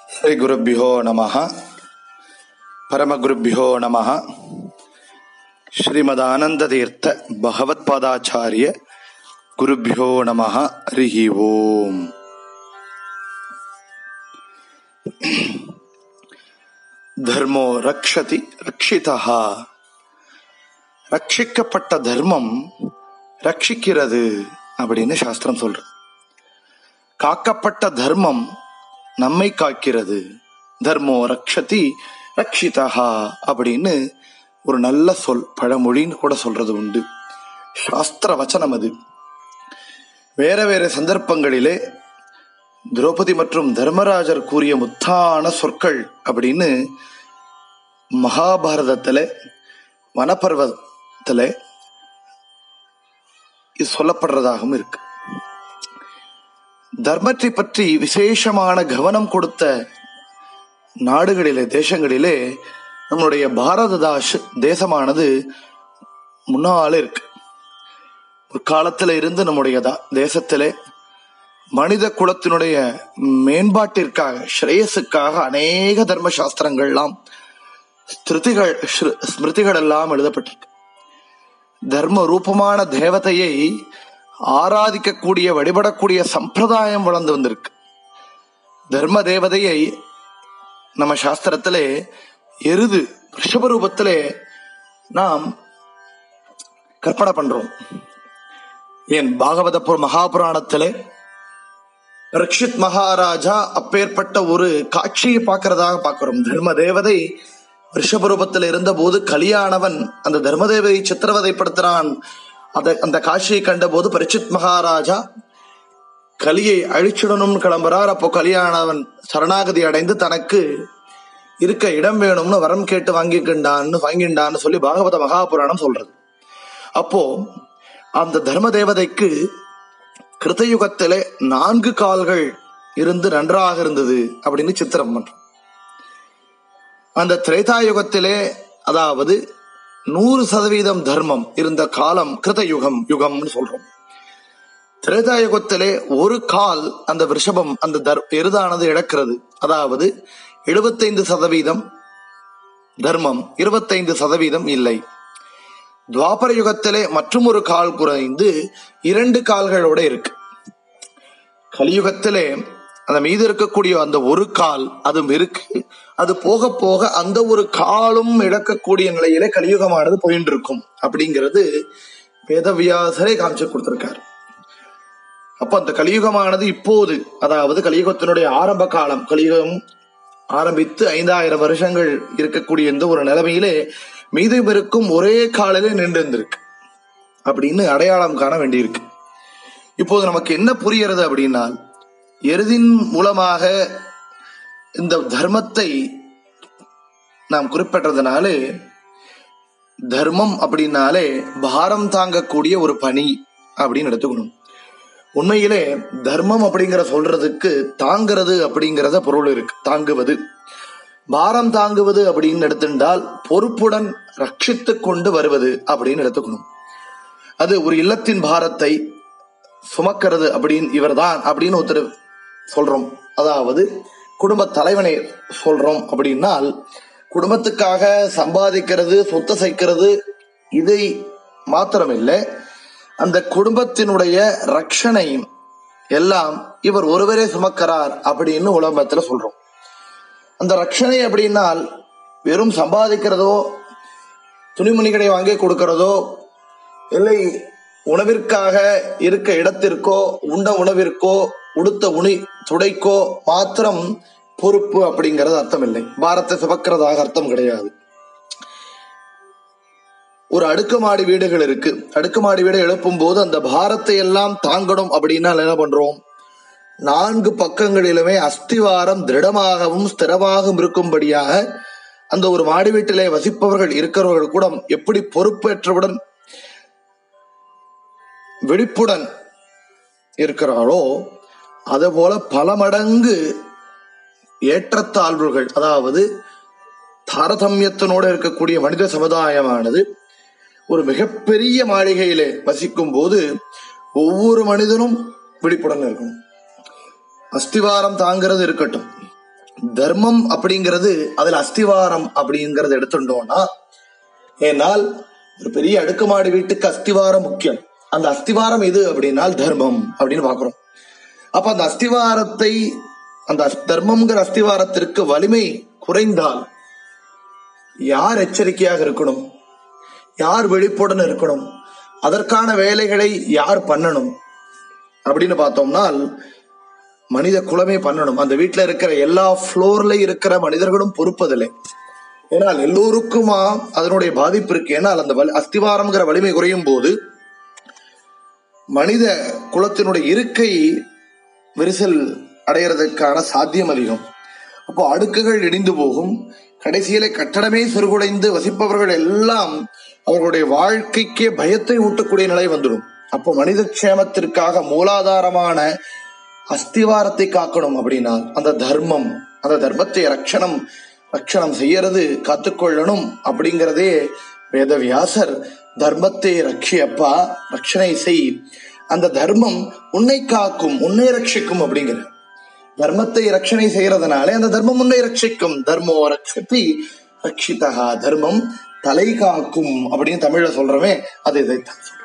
ಶ್ರೀಗುರುಭ್ಯೋ ನಮಃ ಪರಮಗುರುಭ್ಯೋ ನಮಃ ಶ್ರೀಮದಾನಂದತೀರ್ಥ ಭಗವತ್ಪಾದಾಚಾರ್ಯ ಗುರುಭ್ಯೋ ನಮಃ ಹರಿ ಓಂ தர்மோ ரக்ஷதி ரக்ஷிதா ரட்சிக்கப்பட்ட தர்மம் ரட்சிக்கிறது அப்படின்னு சாஸ்திரம் சொல்றது காக்கப்பட்ட தர்மம் நம்மை காக்கிறது தர்மோ ரக்ஷதி ரக்ஷிதா அப்படின்னு ஒரு நல்ல சொல் பழமொழின்னு கூட சொல்றது உண்டு சாஸ்திர வச்சனம் அது வேற வேற சந்தர்ப்பங்களிலே திரௌபதி மற்றும் தர்மராஜர் கூறிய முத்தான சொற்கள் அப்படின்னு மகாபாரதத்துல வனப்பர்வத்துல இது சொல்லப்படுறதாகவும் இருக்கு தர்மத்தை பற்றி விசேஷமான கவனம் கொடுத்த நாடுகளிலே தேசங்களிலே நம்மளுடைய பாரத தாஷ் தேசமானது முன்னால இருக்கு ஒரு காலத்துல இருந்து நம்முடைய தா- தேசத்திலே மனித குலத்தினுடைய மேம்பாட்டிற்காக ஸ்ரேயஸுக்காக அநேக தர்ம சாஸ்திரங்கள்லாம் ஸ்ருதிகள் ஸ்ரு- ஸ்மிருதிகள் எல்லாம் எழுதப்பட்டிருக்கு தர்ம ரூபமான தேவதையை ஆராதிக்கக்கூடிய வழிபடக்கூடிய சம்பிரதாயம் வளர்ந்து வந்திருக்கு தர்ம தேவதையை நம்ம சாஸ்திரத்திலே எருது ரிஷப ரூபத்திலே நாம் கற்பனை பண்றோம் ஏன் பாகவத புர- மகாபுராணத்திலே ரக்ஷித் மகாராஜா அப்பேற்பட்ட ஒரு காட்சியை பார்க்கறதாக பார்க்கிறோம் தர்ம தேவதை ரிஷபரூபத்தில் இருந்தபோது கலியானவன் அந்த தர்மதேவதை சித்திரவதைப்படுத்தினான் அத அந்த காட்சியை கண்டபோது பரிச்சித் மகாராஜா கலியை அழிச்சிடணும்னு கிளம்புறார் அப்போ கலியானவன் சரணாகதி அடைந்து தனக்கு இருக்க இடம் வேணும்னு வரம் கேட்டு வாங்கிக்கின்றான்னு வாங்கிண்டான்னு சொல்லி பாகவத மகாபுராணம் சொல்றது அப்போ அந்த தர்ம தேவதைக்கு கிருத்தயுகத்திலே நான்கு கால்கள் இருந்து நன்றாக இருந்தது அப்படின்னு சித்திரம் பண்றோம் அந்த திரேதாயுகத்திலே அதாவது நூறு சதவீதம் தர்மம் இருந்த காலம் கிருதயுகம் யுகம்னு சொல்றோம் திரேதாயுகத்திலே ஒரு கால் அந்த ரிஷபம் அந்த தர் எருதானது இழக்கிறது அதாவது எழுபத்தைந்து சதவீதம் தர்மம் இருபத்தைந்து சதவீதம் இல்லை துவாபர யுகத்திலே மற்றும் ஒரு கால் குறைந்து இரண்டு கால்களோட இருக்கு கலியுகத்திலே அந்த மீது இருக்கக்கூடிய அந்த ஒரு கால் அதுவும் இருக்கு அது போக போக அந்த ஒரு காலும் இழக்கக்கூடிய நிலையிலே கலியுகமானது போயிட்டு இருக்கும் அப்படிங்கிறது வேதவியாசரே காமிச்சு கொடுத்திருக்காரு அப்ப அந்த கலியுகமானது இப்போது அதாவது கலியுகத்தினுடைய ஆரம்ப காலம் கலியுகம் ஆரம்பித்து ஐந்தாயிரம் வருஷங்கள் இருக்கக்கூடிய இந்த ஒரு நிலைமையிலே மீதம் இருக்கும் ஒரே காலிலே நின்று இருந்திருக்கு அப்படின்னு அடையாளம் காண வேண்டியிருக்கு இப்போது நமக்கு என்ன புரிகிறது அப்படின்னா எருதின் மூலமாக இந்த தர்மத்தை நாம் குறிப்பிட்டதுனாலே தர்மம் அப்படின்னாலே பாரம் தாங்கக்கூடிய ஒரு பணி அப்படின்னு எடுத்துக்கணும் உண்மையிலே தர்மம் அப்படிங்கிற சொல்றதுக்கு தாங்கிறது அப்படிங்கிறத பொருள் இருக்கு தாங்குவது பாரம் தாங்குவது அப்படின்னு எடுத்துட்டால் பொறுப்புடன் ரட்சித்து கொண்டு வருவது அப்படின்னு எடுத்துக்கணும் அது ஒரு இல்லத்தின் பாரத்தை சுமக்கிறது அப்படின்னு இவர்தான் அப்படின்னு ஒருத்தர் சொல்றோம் அதாவது குடும்ப தலைவனை சொல்றோம் அப்படின்னால் குடும்பத்துக்காக சம்பாதிக்கிறது சொத்து சேர்க்கிறது இதை மாத்திரமில்லை அந்த குடும்பத்தினுடைய ரட்சணை எல்லாம் இவர் ஒருவரே சுமக்கிறார் அப்படின்னு உலகத்துல சொல்றோம் அந்த ரட்சணை அப்படின்னால் வெறும் சம்பாதிக்கிறதோ துணிமணிகளை வாங்கி கொடுக்கிறதோ இல்லை உணவிற்காக இருக்க இடத்திற்கோ உண்ட உணவிற்கோ உடுத்த உணி துடைக்கோ மாத்திரம் பொறுப்பு அப்படிங்கிறது அர்த்தம் இல்லை பாரத்தை சுமக்கிறதாக அர்த்தம் கிடையாது ஒரு அடுக்குமாடி வீடுகள் இருக்கு அடுக்குமாடி வீடு எழுப்பும் போது அந்த பாரத்தை எல்லாம் தாங்கணும் அப்படின்னா என்ன பண்றோம் நான்கு பக்கங்களிலுமே அஸ்திவாரம் திருடமாகவும் ஸ்திரமாகவும் இருக்கும்படியாக அந்த ஒரு மாடி வீட்டிலே வசிப்பவர்கள் இருக்கிறவர்கள் கூட எப்படி பொறுப்பேற்றவுடன் விழிப்புடன் இருக்கிறாளோ அதுபோல பல மடங்கு ஏற்றத்தாழ்வுகள் அதாவது தாரதமியத்தினோடு இருக்கக்கூடிய மனித சமுதாயமானது ஒரு மிகப்பெரிய மாளிகையிலே வசிக்கும் போது ஒவ்வொரு மனிதனும் விழிப்புடன் இருக்கணும் அஸ்திவாரம் தாங்கிறது இருக்கட்டும் தர்மம் அப்படிங்கிறது அதுல அஸ்திவாரம் அப்படிங்கறது எடுத்துட்டோம்னா ஏனால் ஒரு பெரிய அடுக்குமாடி வீட்டுக்கு அஸ்திவாரம் முக்கியம் அந்த அஸ்திவாரம் எது அப்படின்னால் தர்மம் அப்படின்னு பாக்குறோம் அப்ப அந்த அஸ்திவாரத்தை அந்த அஸ்- தர்மம்ங்கிற அஸ்திவாரத்திற்கு வலிமை குறைந்தால் யார் எச்சரிக்கையாக இருக்கணும் யார் விழிப்புடன் இருக்கணும் அதற்கான வேலைகளை யார் பண்ணணும் அப்படின்னு பார்த்தோம்னால் மனித குலமே பண்ணணும் அந்த வீட்டுல இருக்கிற எல்லா ஃப்ளோர்ல இருக்கிற மனிதர்களும் பொறுப்பதில்லை ஏனால் எல்லோருக்குமா அதனுடைய பாதிப்பு இருக்கு ஏனால் அந்த வலி- அஸ்திவாரம்ங்கிற வலிமை குறையும் போது மனித குலத்தினுடைய இருக்கை விரிசல் அடைகிறதுக்கான சாத்தியம் அதிகம் அப்போ அடுக்குகள் இடிந்து போகும் கடைசியில கட்டடமே சிறுகுடைந்து வசிப்பவர்கள் எல்லாம் அவர்களுடைய வாழ்க்கைக்கே பயத்தை ஊட்டக்கூடிய நிலை வந்துடும் அப்போ மனித க்ஷேமத்திற்காக மூலாதாரமான அஸ்திவாரத்தை காக்கணும் அப்படின்னா அந்த தர்மம் அந்த தர்மத்தை ரட்சணம் ரட்சணம் செய்யறது காத்துக்கொள்ளணும் அப்படிங்கிறதே வேதவியாசர் தர்மத்தை ரட்சியப்பா ரட்சணை செய் அந்த தர்மம் உன்னை காக்கும் உன்னை ரட்சிக்கும் அப்படிங்கிற தர்மத்தை ரட்சணை செய்யறதுனாலே அந்த தர்மம் உன்னை ரட்சிக்கும் தர்மோ ரட்சதி ரட்சிதா தர்மம் தலை காக்கும் அப்படின்னு தமிழ்ல சொல்றவே அது இதைத்தான் சொல்லும்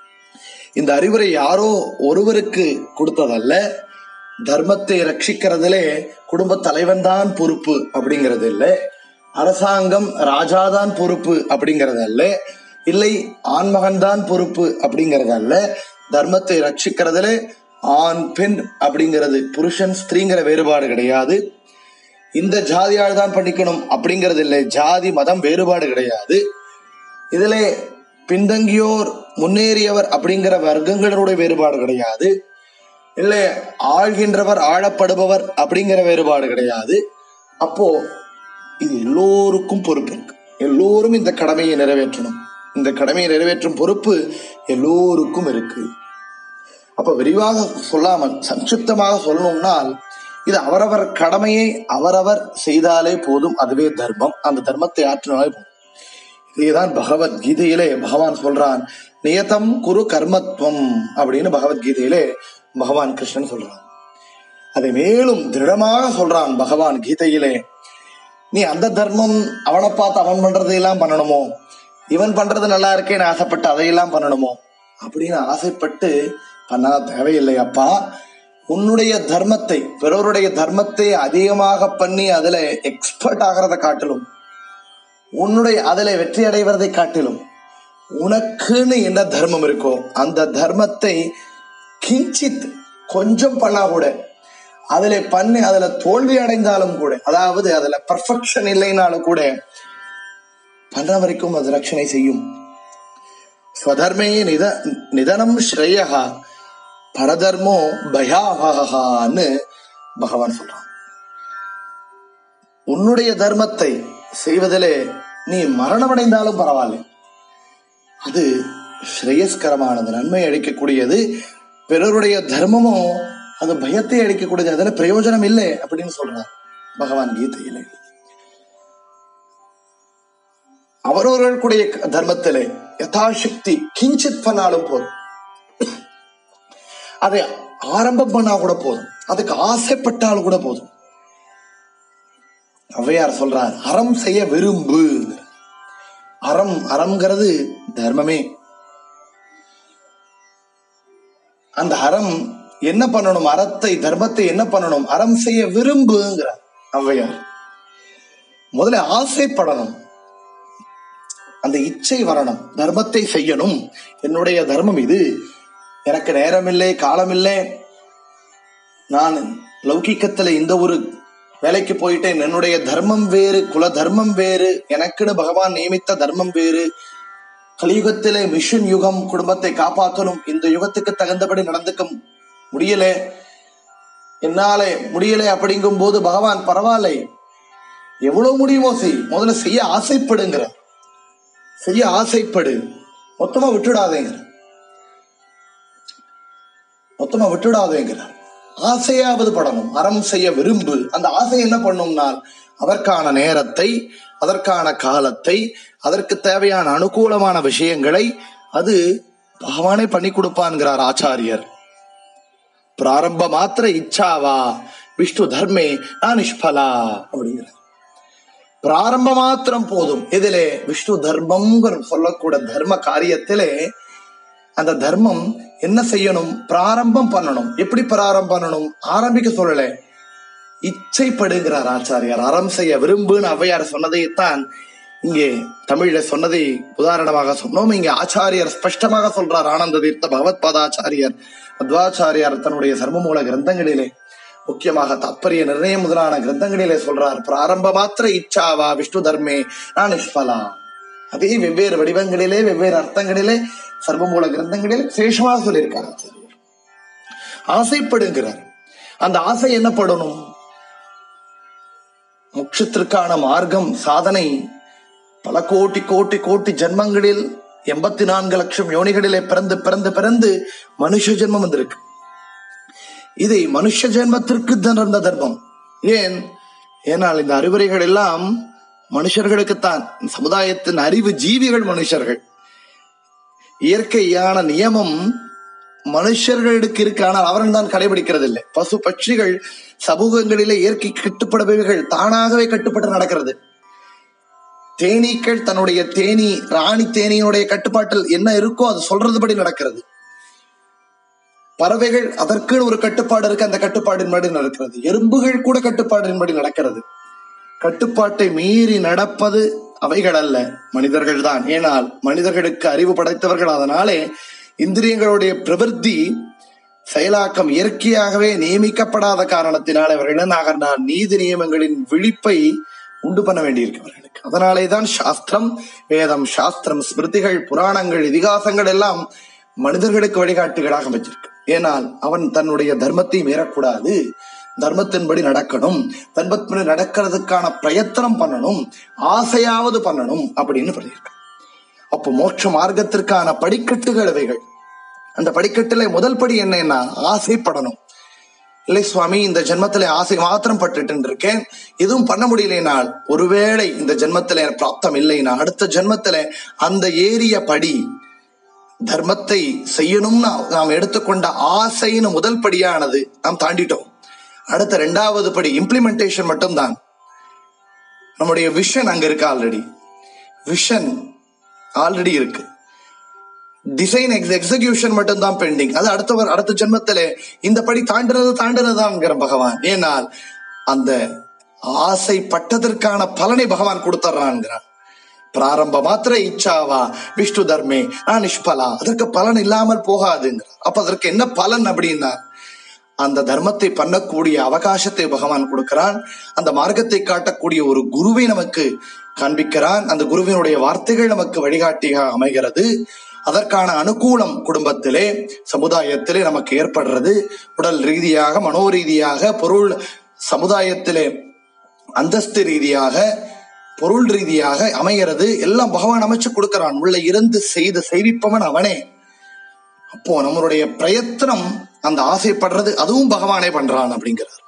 இந்த அறிவுரை யாரோ ஒருவருக்கு கொடுத்ததல்ல தர்மத்தை ரட்சிக்கிறதுலே குடும்ப தலைவன் தான் பொறுப்பு அப்படிங்கிறது இல்ல அரசாங்கம் ராஜாதான் பொறுப்பு அப்படிங்கிறது அல்ல இல்லை ஆண்மகன் தான் பொறுப்பு அப்படிங்கிறது அல்ல தர்மத்தை ரட்சிக்கிறதுல ஆண் பெண் அப்படிங்கிறது புருஷன் ஸ்திரீங்கிற வேறுபாடு கிடையாது இந்த ஜாதியால் தான் பண்ணிக்கணும் அப்படிங்கிறது இல்லை ஜாதி மதம் வேறுபாடு கிடையாது இதுல பின்தங்கியோர் முன்னேறியவர் அப்படிங்கிற வர்க்கங்களுடைய வேறுபாடு கிடையாது இல்ல ஆள்கின்றவர் ஆளப்படுபவர் அப்படிங்கிற வேறுபாடு கிடையாது அப்போ இது எல்லோருக்கும் பொறுப்பு இருக்கு எல்லோரும் இந்த கடமையை நிறைவேற்றணும் இந்த கடமையை நிறைவேற்றும் பொறுப்பு எல்லோருக்கும் இருக்கு அப்ப விரிவாக சொல்லாமல் சங்கிப்தமாக சொல்லணும்னால் இது அவரவர் கடமையை அவரவர் செய்தாலே போதும் அதுவே தர்மம் அந்த தர்மத்தை ஆற்றினாலே போதும் இதேதான் பகவத்கீதையிலே பகவான் சொல்றான் நியதம் குரு கர்மத்வம் அப்படின்னு பகவத்கீதையிலே பகவான் கிருஷ்ணன் சொல்றான் அதை மேலும் திருடமாக சொல்றான் பகவான் கீதையிலே நீ அந்த தர்மம் அவனை பார்த்து அவன் பண்றதையெல்லாம் பண்ணணுமோ இவன் பண்றது நல்லா இருக்கேன்னு ஆசைப்பட்டு அதையெல்லாம் பண்ணணுமோ அப்படின்னு ஆசைப்பட்டு பண்ணா தேவையில்லை அப்பா உன்னுடைய தர்மத்தை பிறருடைய தர்மத்தை அதிகமாக பண்ணி அதுல எக்ஸ்பர்ட் ஆகிறத காட்டிலும் உன்னுடைய அதுல வெற்றி அடைவதை காட்டிலும் உனக்குன்னு என்ன தர்மம் இருக்கோ அந்த தர்மத்தை கிஞ்சித் கொஞ்சம் பண்ணா கூட அதுல பண்ணி அதுல தோல்வி அடைந்தாலும் கூட அதாவது அதுல பர்ஃபெக்ஷன் இல்லைனாலும் கூட பண்ண வரைக்கும் அது ரட்சணை செய்யும் ஸ்வதர்மே நித நிதனம் ஸ்ரேயா பரதர்மோ பயாவகான்னு பகவான் சொல்றான் உன்னுடைய தர்மத்தை செய்வதிலே நீ மரணமடைந்தாலும் பரவாயில்லை அது ஸ்ரேயஸ்கரமானது நன்மை அளிக்கக்கூடியது பிறருடைய தர்மமும் அது பயத்தை அளிக்கக்கூடியது அதுல பிரயோஜனம் இல்லை அப்படின்னு சொல்றார் பகவான் கீதையிலே அவரவர்களுடைய தர்மத்திலே யதாசக்தி கிஞ்சித் பண்ணாலும் போதும் அதை ஆரம்பம் பண்ணா கூட போதும் அதுக்கு ஆசைப்பட்டாலும் கூட போதும் ஔவையார் சொல்றார் அறம் செய்ய விரும்பு அறம் அறம்ங்கிறது தர்மமே அந்த அறம் என்ன பண்ணணும் அறத்தை தர்மத்தை என்ன பண்ணணும் அறம் செய்ய விரும்புங்கிறார் ஔவையார் முதல்ல ஆசைப்படணும் அந்த இச்சை வரணும் தர்மத்தை செய்யணும் என்னுடைய தர்மம் இது எனக்கு நேரமில்லை காலமில்லை நான் லௌகிக்கத்துல இந்த ஒரு வேலைக்கு போயிட்டேன் என்னுடைய தர்மம் வேறு குல தர்மம் வேறு எனக்குன்னு பகவான் நியமித்த தர்மம் வேறு கலியுகத்திலே மிஷன் யுகம் குடும்பத்தை காப்பாற்றணும் இந்த யுகத்துக்கு தகுந்தபடி நடந்துக்க முடியல என்னால முடியல அப்படிங்கும் போது பகவான் பரவாயில்லை எவ்வளவு முடியுமோ செய் முதல்ல செய்ய ஆசைப்படுங்கிற செய்ய ஆசைப்படு மொத்தமா விட்டுடாதேங்கிற மொத்தமா விட்டுடாதேங்கிற ஆசையாவது படணும் அறம் செய்ய விரும்பு அந்த ஆசை என்ன பண்ணும்னால் அதற்கான நேரத்தை அதற்கான காலத்தை அதற்கு தேவையான அனுகூலமான விஷயங்களை அது பகவானே பண்ணி கொடுப்பான்கிறார் ஆச்சாரியர் பிராரம்ப மாத்திர இச்சாவா விஷ்ணு தர்மே நான் நிஷ்பலா அப்படிங்கிற பிராரம்ப மாத்திரம் போதும் இதிலே விஷ்ணு தர்மம்ங்கிற சொல்லக்கூட தர்ம காரியத்திலே அந்த தர்மம் என்ன செய்யணும் பிராரம்பம் பண்ணணும் எப்படி பிராரம்பம் பண்ணணும் ஆரம்பிக்க சொல்லல இச்சைப்படுகிறார் ஆச்சாரியார் அறம் செய்ய விரும்புன்னு ஔவையார் சொன்னதைத்தான் இங்கே தமிழ்ல சொன்னதை உதாரணமாக சொன்னோம் இங்கே ஆச்சாரியர் ஸ்பஷ்டமாக சொல்றார் ஆனந்த தீர்த்த பகவத் பாதாச்சாரியர் மத்வாச்சாரியார் தன்னுடைய சர்மமூல கிரந்தங்களிலே முக்கியமாக தாற்பரிய நிர்ணயம் முதலான கிரந்தங்களிலே சொல்றார் பிராரம்ப மாத்திர இச்சாவா விஷ்ணு தர்மே நான் நிஷ்பலா அதே வெவ்வேறு வடிவங்களிலே வெவ்வேறு அர்த்தங்களிலே சர்வமூல கிரந்தங்களிலே விசேஷமாக சொல்லியிருக்கார் ஆச்சாரியர் ஆசைப்படுகிறார் அந்த ஆசை என்ன படணும் மோட்சத்திற்கான மார்க்கம் சாதனை பல கோட்டி கோட்டி கோட்டி ஜென்மங்களில் எண்பத்தி நான்கு லட்சம் யோனிகளிலே பிறந்து பிறந்து பிறந்து மனுஷ ஜென்மம் வந்திருக்கு இதை மனுஷ ஜென்மத்திற்கு நடந்த தர்மம் ஏன் ஏனால் இந்த அறிவுரைகள் எல்லாம் மனுஷர்களுக்குத்தான் சமுதாயத்தின் அறிவு ஜீவிகள் மனுஷர்கள் இயற்கையான நியமம் மனுஷர்களுக்கு இருக்கு ஆனால் அவர்கள் தான் கடைபிடிக்கிறது இல்லை பசு பட்சிகள் சமூகங்களிலே இயற்கை கட்டுப்படுபவைகள் தானாகவே கட்டுப்பட்டு நடக்கிறது தேனீக்கள் தன்னுடைய தேனி ராணி தேனியினுடைய கட்டுப்பாட்டில் என்ன இருக்கோ அது சொல்றதுபடி நடக்கிறது பறவைகள் அதற்கு ஒரு கட்டுப்பாடு இருக்கு அந்த கட்டுப்பாடின்படி நடக்கிறது எறும்புகள் கூட கட்டுப்பாடின்படி நடக்கிறது கட்டுப்பாட்டை மீறி நடப்பது அவைகள் அல்ல மனிதர்கள் தான் ஏனால் மனிதர்களுக்கு அறிவு படைத்தவர்கள் அதனாலே இந்திரியங்களுடைய பிரவൃத்தி செயலாக்கம் இயற்கையாகவே நியமிக்கப்படாத காரணத்தினால் அவர்கள் என்ன நீதி நியமங்களின் விழிப்பை உண்டு பண்ண வேண்டியிருக்கு அவர்களுக்கு அதனாலே தான் சாஸ்திரம் வேதம் சாஸ்திரம் ஸ்மிருதிகள் புராணங்கள் இதிகாசங்கள் எல்லாம் மனிதர்களுக்கு வழிகாட்டுகளாக வச்சிருக்கு ஏனால் அவன் தன்னுடைய தர்மத்தை மீறக்கூடாது தர்மத்தின்படி நடக்கணும் தர்மத்தின்படி நடக்கிறதுக்கான பிரயத்தனம் பண்ணணும் ஆசையாவது பண்ணணும் அப்படின்னு பண்ணியிருக்க அப்போ மோட்ச மார்க்கத்திற்கான படிக்கட்டுகள் இவைகள் அந்த படிக்கட்டுல முதல் படி என்னன்னா ஆசைப்படணும் இல்லை சுவாமி இந்த ஜென்மத்திலே ஆசை மாத்திரம் பட்டுட்டு இருக்கேன் எதுவும் பண்ண முடியலைனால் ஒருவேளை இந்த ஜென்மத்தில பிராப்தம் இல்லைனா அடுத்த ஜென்மத்தில அந்த ஏறிய படி தர்மத்தை செய்யணும்னு நாம் எடுத்துக்கொண்ட ஆசைன்னு முதல் படியானது நாம் தாண்டிட்டோம் அடுத்த ரெண்டாவது படி இம்ப்ளிமெண்டேஷன் மட்டும்தான் நம்முடைய விஷன் அங்க இருக்கு ஆல்ரெடி விஷன் ஆல்ரெடி இருக்கு டிசைன் எக்ஸிகியூஷன் மட்டும் தான் பெண்டிங் அது அடுத்த அடுத்த ஜென்மத்திலே இந்த படி தாண்டுறது தாண்டுறதுதான்ங்கிற பகவான் ஏனால் அந்த ஆசைப்பட்டதற்கான பலனை பகவான் கொடுத்துறான்ங்கிறான் பிராரம்ப மாத்திர இச்சாவா விஷ்ணு தர்மே நான் நிஷ்பலா அதற்கு பலன் இல்லாமல் போகாதுங்கிறார் அப்ப அதற்கு என்ன பலன் அப்படின்னா அந்த தர்மத்தை பண்ணக்கூடிய அவகாசத்தை பகவான் கொடுக்கிறான் அந்த மார்க்கத்தை காட்டக்கூடிய ஒரு குருவை நமக்கு காண்பிக்கிறான் அந்த குருவினுடைய வார்த்தைகள் நமக்கு வழிகாட்டியாக அமைகிறது அதற்கான அனுகூலம் குடும்பத்திலே சமுதாயத்திலே நமக்கு ஏற்படுறது உடல் ரீதியாக மனோ ரீதியாக பொருள் சமுதாயத்திலே அந்தஸ்து ரீதியாக பொருள் ரீதியாக அமைகிறது எல்லாம் பகவான் அமைச்சு கொடுக்கிறான் உள்ள இருந்து செய்து செய்விப்பவன் அவனே அப்போ நம்மளுடைய பிரயத்தனம் அந்த ஆசைப்படுறது அதுவும் பகவானே பண்றான் அப்படிங்கிறார்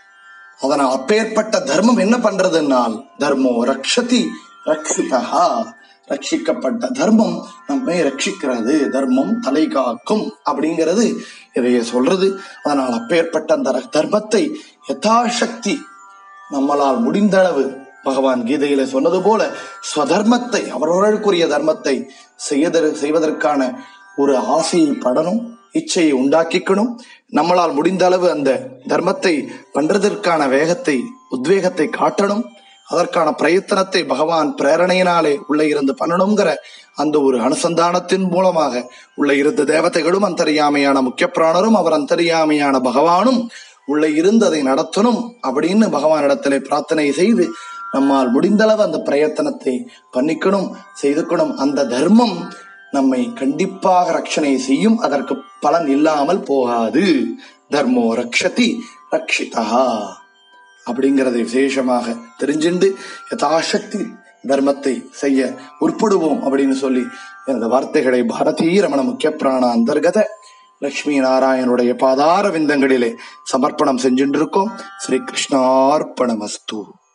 அதனால் அப்பேற்பட்ட தர்மம் என்ன பண்றதுனால் தர்மோ ரக்ஷதி ரக்ஷிதா ரட்சிக்கப்பட்ட தர்மம் நம்மை ரட்சிக்கிறது தர்மம் தலை காக்கும் அப்படிங்கிறது இதைய சொல்றது அதனால் அப்பேற்பட்ட அந்த தர்மத்தை யதாசக்தி நம்மளால் முடிந்த அளவு பகவான் கீதையில சொன்னது போல ஸ்வதர்மத்தை அவரவர்களுக்குரிய தர்மத்தை செய்யதற்கு செய்வதற்கான ஒரு ஆசையை படணும் இச்சையை உண்டாக்கிக்கணும் நம்மளால் முடிந்த அளவு அந்த தர்மத்தை பண்றதற்கான வேகத்தை உத்வேகத்தை காட்டணும் அதற்கான பிரயத்தனத்தை பகவான் பிரேரணையினாலே உள்ள இருந்து பண்ணணுங்கிற அந்த ஒரு அனுசந்தானத்தின் மூலமாக உள்ள இருந்த தேவதைகளும் அந்தரியாமையான முக்கிய பிராணரும் அவர் அந்தரியாமையான பகவானும் உள்ள இருந்து அதை நடத்தணும் அப்படின்னு பகவானிடத்திலே பிரார்த்தனை செய்து நம்மால் முடிந்தளவு அந்த பிரயத்தனத்தை பண்ணிக்கணும் செய்துக்கணும் அந்த தர்மம் நம்மை கண்டிப்பாக ரட்சணை செய்யும் அதற்கு பலன் இல்லாமல் போகாது தர்மோ ரக்ஷதி ரக்ஷிதா அப்படிங்கறதை விசேஷமாக தெரிஞ்சுண்டு யதாசக்தி தர்மத்தை செய்ய உட்படுவோம் அப்படின்னு சொல்லி எனது வார்த்தைகளை பாரதீய ரமண முக்கிய பிராண அந்தர்கத லட்சுமி நாராயணுடைய பாதார விந்தங்களிலே சமர்ப்பணம் செஞ்சுட்டு இருக்கோம் ஸ்ரீ கிருஷ்ணார்ப்பணமஸ்து